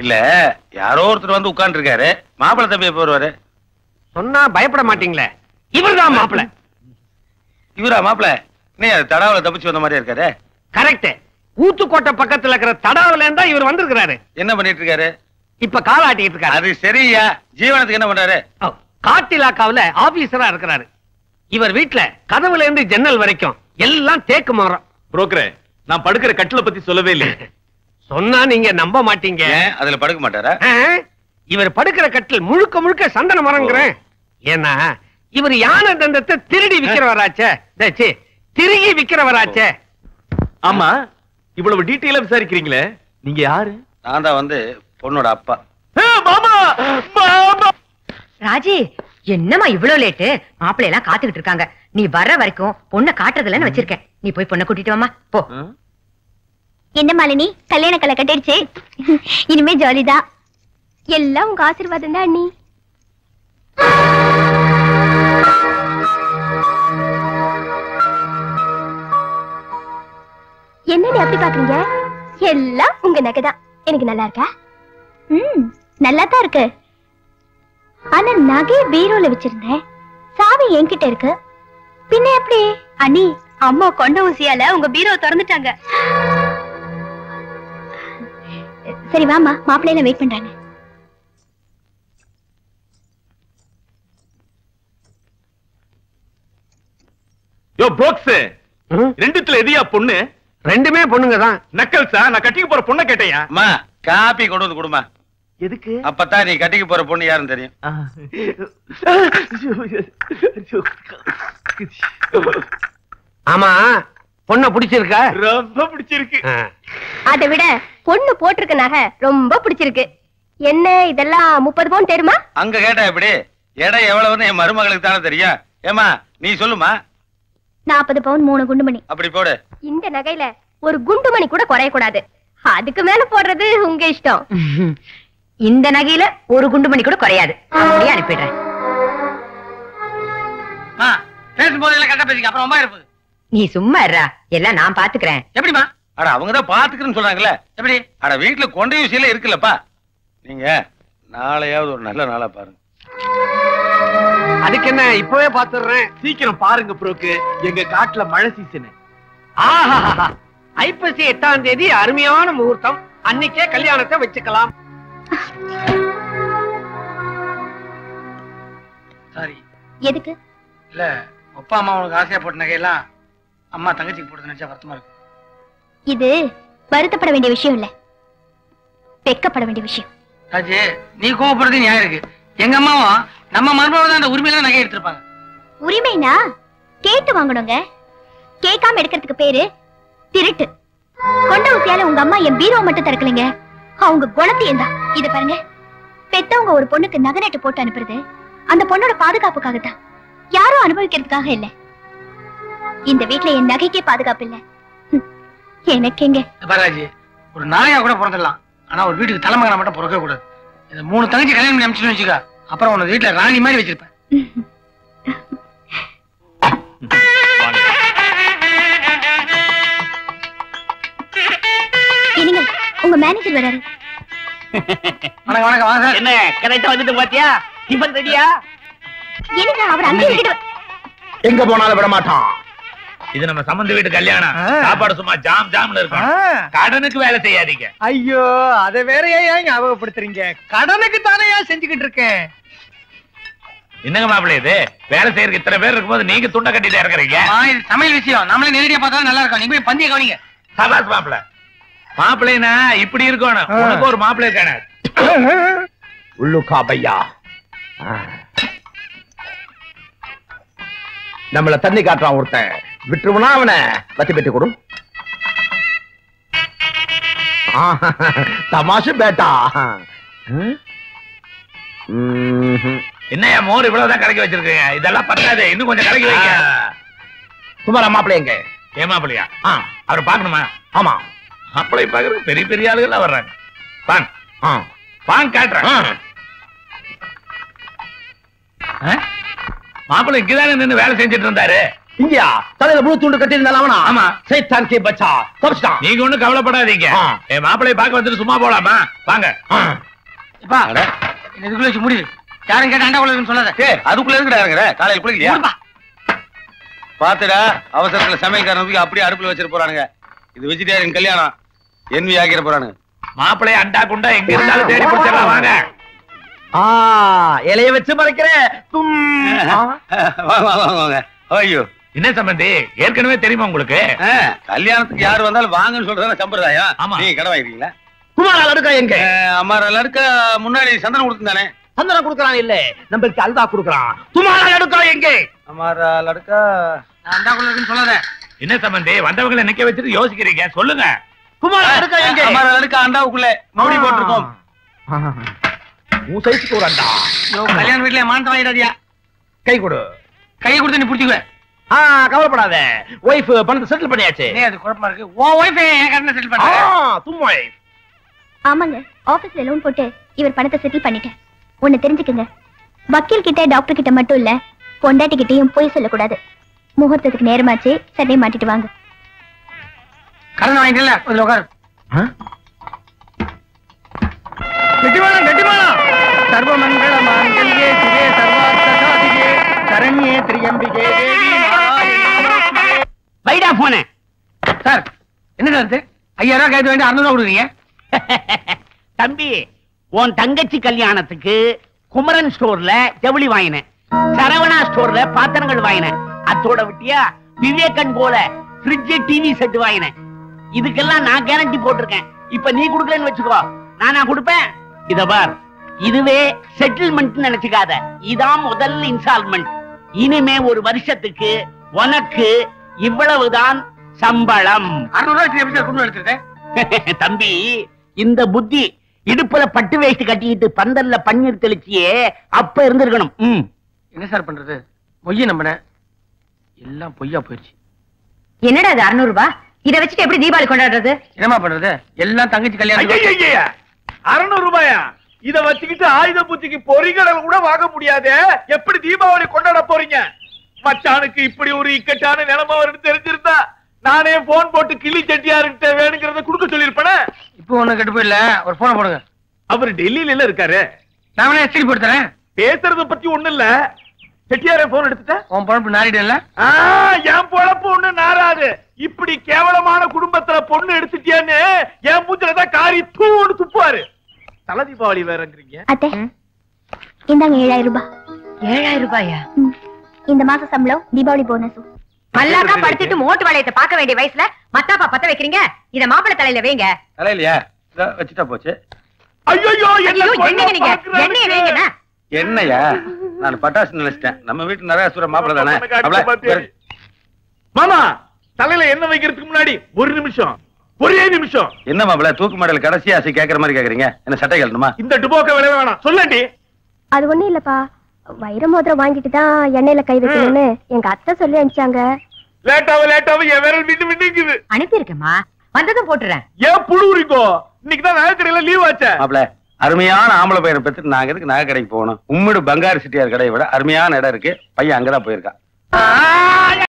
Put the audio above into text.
இல்ல யாரோ ஒருத்தர் வந்து உட்கார்ந்து இருக்காரு மாப்பிள்ளை தம்பி எப்ப வருவாரு சொன்னா பயப்பட மாட்டீங்களே இவர்தான் மாப்பிள இவரா மாப்பிள்ளை நீ தடாவில தப்பிச்சு வந்த மாதிரியா இருக்காரு கரெக்ட் ஊத்துக்கோட்டை பக்கத்துல இருக்கிற தடாவில இருந்தா இவர் வந்திருக்கிறாரு என்ன பண்ணிட்டு இருக்காரு இப்ப காலாட்டிட்டு இருக்காரு அது சரியா ஜீவனத்துக்கு என்ன பண்றாரு ஓ, காட்டு இலாக்காவுல ஆபீசரா இருக்கிறாரு இவர் வீட்ல கதவுல இருந்து ஜன்னல் வரைக்கும் எல்லாம் தேக்கு மரம் புரோக்கரே நான் படுக்கிற கட்டில பத்தி சொல்லவே இல்லை சொன்னா நீங்க நம்ப மாட்டீங்க ஏன் அதுல படுக்க மாட்டாரா ஆ, இவர் படுக்கிற கட்டில் முழுக்க முழுக்க சந்தன மரங்கிறேன் ஏன்னா இவர் யானை தந்தத்தை திருடி விக்கிறவராச்சே டே, சீ, திருகி விக்கிறவராச்சே ஆமா இவ்வளவு டீட்டெயிலா விசாரிக்கிறீங்களே நீங்க யாரு நான் தான் வந்து பொண்ணோட அப்பா மாமா மாமா ராஜி என்னம்மா இவ்வளவு லேட்டு மாப்பிள்ளை எல்லாம் காத்துக்கிட்டு இருக்காங்க நீ வர்ற வரைக்கும் பொண்ணை காட்டுறதுலன்னு வச்சிருக்கேன் நீ போய் பொண்ணை கூட்டிட்டு வாமா போ என்ன மாலினி கல்யாண கலை கட்டிடுச்சு இனிமே ஜாலிதான் எல்லாம் உங்க ஆசீர்வாதம் தான் அண்ணி என்னடி அப்படி பாக்குறீங்க எல்லாம் உங்க நகைதான் எனக்கு நல்லா இருக்கா ம் நல்லா தான் இருக்கு ஆனா நகை பீரோல வச்சிருந்தேன் சாவி என்கிட்ட இருக்கு பின்ன எப்படி அண்ணி அம்மா கொண்ட ஊசியால உங்க பீரோ திறந்துட்டாங்க சரி வாமா மாப்பிள்ளையில வெயிட் பண்றாங்க யோ புரோக்ஸ் ம், ரெண்டுத்துல எதியா பொண்ணு ரெண்டுமே பொண்ணுங்க தான் நக்கல்ஸா நான் கட்டிக்க போற பொண்ணை கேட்டையா அம்மா காப்பி கொண்டு வந்து கொடுமா எதுக்கு அப்பதான் நீ கட்டிக்க போற பொண்ணு யாருன்னு தெரியும் ஆமா பொண்ணை பிடிச்சிருக்கா ரொம்ப பிடிச்சிருக்கு ஆ. அதை விட பொண்ணு போட்டிருக்க நகை ரொம்ப பிடிச்சிருக்கு என்ன இதெல்லாம் முப்பது பவுன் தெரியுமா அங்க கேட்டா எப்படி இடம் எவ்வளவுன்னு என் மருமகளுக்கு தானே தெரியும் ஏமா நீ சொல்லுமா நாற்பது பவுன் மூணு குண்டுமணி அப்படி போடு இந்த நகையில ஒரு குண்டுமணி கூட குறைய கூடாது அதுக்கு மேல போடுறது உங்க இஷ்டம் இந்த நகையில ஒரு குண்டு மணி கூட குறையாது அப்படியே அனுப்பிடுறேன் பேசும்போது எல்லாம் கரெக்டா பேசிக்க அப்புறம் அம்மா இருப்பு நீ சும்மா இருடா எல்லாம் நான் பாத்துக்கிறேன் எப்படிமா அட அவங்க தான் பாத்துக்கிறேன்னு சொல்றாங்கல்ல எப்படி அட வீட்டுல கொண்டை விஷயம் இருக்குல்லப்பா நீங்க நாளையாவது ஒரு நல்ல நாளா பாருங்க அதுக்கு என்ன இப்பவே பாத்துடுறேன் சீக்கிரம் பாருங்க புரோக்கு எங்க காட்டுல மழை சீசனு ஆஹா ஐப்பசி எட்டாம் தேதி அருமையான முகூர்த்தம் அன்னைக்கே கல்யாணத்தை வச்சுக்கலாம் சாரி எதுக்கு இல்ல அப்பா அம்மா உனக்கு ஆசையா போட்ட நகையெல்லாம் அம்மா தங்கச்சிக்கு போட்டு நினைச்சா வருத்தமா இருக்கு இது வருத்தப்பட வேண்டிய விஷயம் இல்ல வெக்கப்பட வேண்டிய விஷயம் ராஜு நீ கோவப்படுறது நியாயம் இருக்கு எங்க அம்மாவும் நம்ம மருமகள் தான் அந்த உரிமையில நகை எடுத்திருப்பாங்க உரிமைனா கேட்டு வாங்கணுங்க கேட்காம எடுக்கிறதுக்கு பேரு திருட்டு கொண்ட ஊசியால உங்க அம்மா என் பீரோ மட்டும் திறக்கலைங்க அவங்க குணத்தையும் தான் இத பாருங்க பெத்தவங்க ஒரு பொண்ணுக்கு நகை நட்டு போட்டு அனுப்புறது அந்த பொண்ணோட பாதுகாப்புக்காகத்தான் யாரும் அனுபவிக்கிறதுக்காக இல்ல இந்த வீட்ல என் நகைக்கே பாதுகாப்பு இல்ல ஹம், எனக்கு எங்க பாராஜி ஒரு நாயா கூட பிறந்துடலாம் ஆனா ஒரு வீட்டுக்கு தலைமகனை மட்டும் பிறக்க கூடாது இந்த மூணு தங்கச்சி கல்யாணம் பண்ணி அமைச்சுன்னு வச்சுக்க அப்புறம் உன்னை வீட்டுல ராணி மாதிரி வச்சிருப்பேன் என்னங்க உங்க மேனேஜர் வராரு வணக்கம் வணக்கம் வாங்க சார் என்ன கரெக்டா வந்துட்டு பாத்தியா டிஃபன் ரெடியா என்னங்க அவர் அங்கே விட்டுட்டு எங்க போனாலும் விட மாட்டான் இது நம்ம சம்பந்த வீட்டு கல்யாணம் சாப்பாடு சும்மா ஜாம் ஜாம்னு இருக்கும் கடனுக்கு வேலை செய்யாதீங்க ஐயோ அத வேற ஏன் ஞாபகப்படுத்துறீங்க கடனுக்கு தானே செஞ்சுக்கிட்டு இருக்கேன் என்னங்க மாப்பிள்ளை இது வேலை செய்யறதுக்கு இத்தனை பேர் இருக்கும்போது நீங்க துண்டை கட்டிட்டே இருக்கிறீங்க ஆ, இது சமையல் விஷயம் நம்மளே நேரடியா பார்த்தா நல்லா இருக்கும் நீங்க போய் பந்திய கவனிங்க சபாஸ் மாப்பிள்ளை மாப்பிள்ளைனா இப்படி இருக்கணும் உனக்கு ஒரு மாப்பிள்ளை இருக்கானே உள்ளுக்கா பையா நம்மள தண்ணி காட்டுறான் ஒருத்தன் விட்டுருவனா அவனை பத்தி பெட்டி கொடு ஆ, தமாஷு பேட்டா ம்? ம்ஹும். என்னையா மோர் இவ்வளவுதான் கலக்கி வச்சிருக்கீங்க இதெல்லாம் பத்தாது இன்னும் கொஞ்சம் கலக்கி வைங்க குமார மாப்பிள்ளை எங்க ஏன் மாப்பிள்ளையா ஆ, அவரை பார்க்கணுமா ஆமா மாப்பிள்ளை பார்க்கறது பெரிய பெரிய ஆளுகள் வர்றாங்க வாங்க ஆ, வாங்க காட்டுறேன் ஆ. ஆ? மாப்பிள்ளை இங்கதானே நின்னு வேலை செஞ்சுட்டு இருந்தாரு இங்கயா தலையில முழு துண்டு கட்டி இருந்தாலும் ஆமா. சைத்தான் கே பச்சா தப்பிச்சிட்டான் நீங்க ஒண்ணும் கவலைப்படாதீங்க ஆ. என் மாப்பிளைய பார்க்க வந்துட்டு சும்மா போலாமா வாங்க இப்பா அட. என்ன இதுக்குள்ள வச்சு முடியுது யாரும் கேட்ட அண்டா குள்ள சொல்லாத ஏய் அதுக்குள்ள எதுக்குடா இறங்குற காலையில குளிக்கலையா மூடுப்பா. பாத்துடா அவசரத்துல சமையல்காரன் தூக்கி அப்படியே அடுப்புல வச்சிட்டு போறானுங்க இது வெஜிடேரியன் கல்யாணம் என்வி ஆக்கிற போறானுங்க மாப்பிளைய அண்டா குண்டா எங்க இருந்தாலும் தேடி பிடிச்சிடலாம் வாங்க ஆ இலைய வச்சு மறைக்கிறேன் தும். ஆ. வாங்க வாங்க வாங்க, வாங்க ஐயோ என்ன சம்பந்தி ஏற்கனவே தெரியுமா உங்களுக்கு ஆ, கல்யாணத்துக்கு யார் வந்தாலும் வாங்கன்னு சொல்றதான சம்பிரதாயம் ஆமா. நீங்க கடை வாங்கிருக்கீங்களா குமாரா அடுக்கா எங்க அம்மா லடுக்க முன்னாடி சந்தனம் கொடுத்துருந்தானே சந்தனம் கொடுக்கறான் இல்ல நம்மளுக்கு அல்வா கொடுக்கறான் குமாரா அடுக்கா எங்க அம்மாரா லடுக்கா நான் அண்டா குள்ள இருக்குன்னு சொல்லாத என்ன சம்பந்தி வந்தவங்களை நிக்க வச்சுட்டு யோசிக்கிறீங்க சொல்லுங்க குமாரா அடுக்கா எங்க அம்மாரா லடுக்கா அண்டாவுக்குள்ள மூடி போட்டிருக்கோம் உன் சைஸ்க்கு ஒரு அண்டா யோ கல்யாண வீட்டுல மானத்தை வாங்கிடாதியா கை கொடு கையை கொடுத்து நீ பிடிச்சிக்குவ ஆ கவலைப்படாத ஒய்ஃப் பணத்தை செட்டில் பண்ணியாச்சு ஏன் அது குழப்பமா இருக்கு உன் ஒய்ஃப் என் கடனை செட்டில் ஆ, பண்ற தும் ஒய்ஃப் ஆமாங்க ஆபீஸ்ல லோன் போட்டு இவர் பணத்தை செட்டில் பண்ணிட்டேன் ஒண்ணு தெரிஞ்சுக்குங்க வக்கீல் கிட்ட டாக்டர் கிட்ட மட்டும் இல்ல பொண்டாட்டி கிட்டயும் பொய் சொல்லக்கூடாது முகூர்த்தத்துக்கு நேரமாச்சு சட்டையை மாட்டிட்டு வாங்க கடன் வாங்கிட்டல அதுல உட்காரு கெட்டிமானம் கெட்டிமானம் சர்வமங்கள மாங்கல்யே சிவே சர்வார்த்த சாதிகே சரண்யே திரியம்பிகே தேவி நாராயணி நமோஸ்துதே. வைடா போன சார் என்ன சார் இது ஐயாயிரம் ரூபாய் கைது வேண்டி அறுநூறு ரூபா கொடுக்குறீங்க தம்பி உன் தங்கச்சி கல்யாணத்துக்கு குமரன் ஸ்டோர்ல ஜவுளி வாங்கினேன் சரவணா ஸ்டோர்ல பாத்திரங்கள் வாங்கினேன் அத்தோட விட்டியா விவேகன் போல ஃப்ரிட்ஜ் டிவி செட் வாங்கினேன் இதுக்கெல்லாம் நான் கேரண்டி போட்டிருக்கேன் இப்ப நீ குடுக்கலன்னு வச்சுக்கோ நானா கொடுப்பேன் இத பார் இதுவே செட்டில்மெண்ட் நினைச்சுக்காத இதான் முதல் இன்ஸ்டால்மெண்ட் இனிமே ஒரு வருஷத்துக்கு உனக்கு இவ்வளவுதான் சம்பளம் அறுநூறு ரூபாய் எப்படி சார் குடும்பம் எடுத்துருக்கேன் தம்பி இந்த புத்தி இடுப்புல பட்டு வேஷ்டி கட்டிக்கிட்டு பந்தல்ல பன்னீர் தெளிச்சியே அப்ப இருந்திருக்கணும் ம். என்ன சார் பண்றது பொய்ய நம்பினேன் எல்லாம் பொய்யா போயிடுச்சு என்னடா அது அறுநூறு ரூபாய் இதை வச்சுட்டு எப்படி தீபாவளி கொண்டாடுறது என்னமா பண்றது எல்லாம் தங்கச்சி கல்யாணம் ஐயையையே! அறுநூறு ரூபாயா இத வச்சுக்கிட்டு ஆயுத பூஜைக்கு பொறிகடல் கூட வாங்க முடியாதே எப்படி தீபாவளி கொண்டாட போறீங்க மச்சானுக்கு இப்படி ஒரு இக்கட்டான நிலைமை வரும்னு தெரிஞ்சிருந்தா நானே போன் போட்டு கிளி செட்டியாருக்கிட்ட வேணுங்கிறத கொடுக்க சொல்லிருப்பேனே இப்போ ஒண்ணு கெட்டு போயிடல ஒரு போனை போடுங்க அவர் டெல்லியில இல்ல இருக்காரு நான் வேணா எஸ்டி போட்டு தரேன் பேசுறத பத்தி ஒண்ணு இல்ல செட்டியாரே போன் எடுத்துட்ட உன் பழப்பு நாரிடல ஆ, என் பொழப்பு ஒண்ணு நாராது இப்படி கேவலமான குடும்பத்துல பொண்ணு எடுத்துட்டியான்னு என் மூஞ்சில தான் காரி தூன்னு துப்புவாரு தல தீபாவளி வேறங்கிறீங்க அத்தை இந்தாங்க ஏழாயிரம் ரூபாய் ஏழாயிரம் ரூபாயா ம். இந்த மாச சம்பளம் தீபாவளி போனஸும் மல்லாக்கா படுத்துட்டு மோட்டு வளையத்தை பார்க்க வேண்டிய வயசுல மத்தாப்பா பத்த வைக்கிறீங்க இத மாப்பிள்ளை தலையில வைங்க தலையிலையா இதோ வச்சுட்டா போச்சு ஐயோ ஐயோ என்னங்க நீங்க எண்ணெய வைங்கண்ணா என்னையா நான் பட்டாசு நினைச்சிட்டேன் நம்ம வீட்டு நரகாசுர மாப்பிள்ள தானே அவள, வேற- மாமா தலையில என்ன வைக்கிறதுக்கு முன்னாடி ஒரு நிமிஷம் ஒரே நிமிஷம் என்ன மாப்பிள்ள தூக்கு மாடல் கடைசி ஆசை கேக்குற மாதிரி கேக்குறீங்க என்ன சட்டை கழட்டணுமா இந்த டுபோக்க விளைய வேணாம் சொல்லண்டி அது ஒண்ணும் இல்லப்பா வைர மோதிரம் வாங்கிட்டு தான் எண்ணெயில கை வைக்கணும்னு எங்க அத்தை சொல்லி அனுப்பிச்சாங்க லேட்டாவ லேட்டாவ என் விரல் விட்டு விட்டுக்குது அனுப்பியிருக்கேம்மா வந்ததும் போட்டுறேன் ஏன் புழுவுரிக்கோ இன்னைக்கு தான் நகைக்கடையில லீவ் ஆச்சே மாப்பிள்ள அருமையான ஆம்பளை பையனை பெற்று நாங்க எதுக்கு நகை கடைக்கு போகணும் உம்மிடு பங்காரு சிட்டியார் கடையை விட அருமையான இடம் இருக்கு பையன் அங்கதான் போயிருக்கான் ஆ,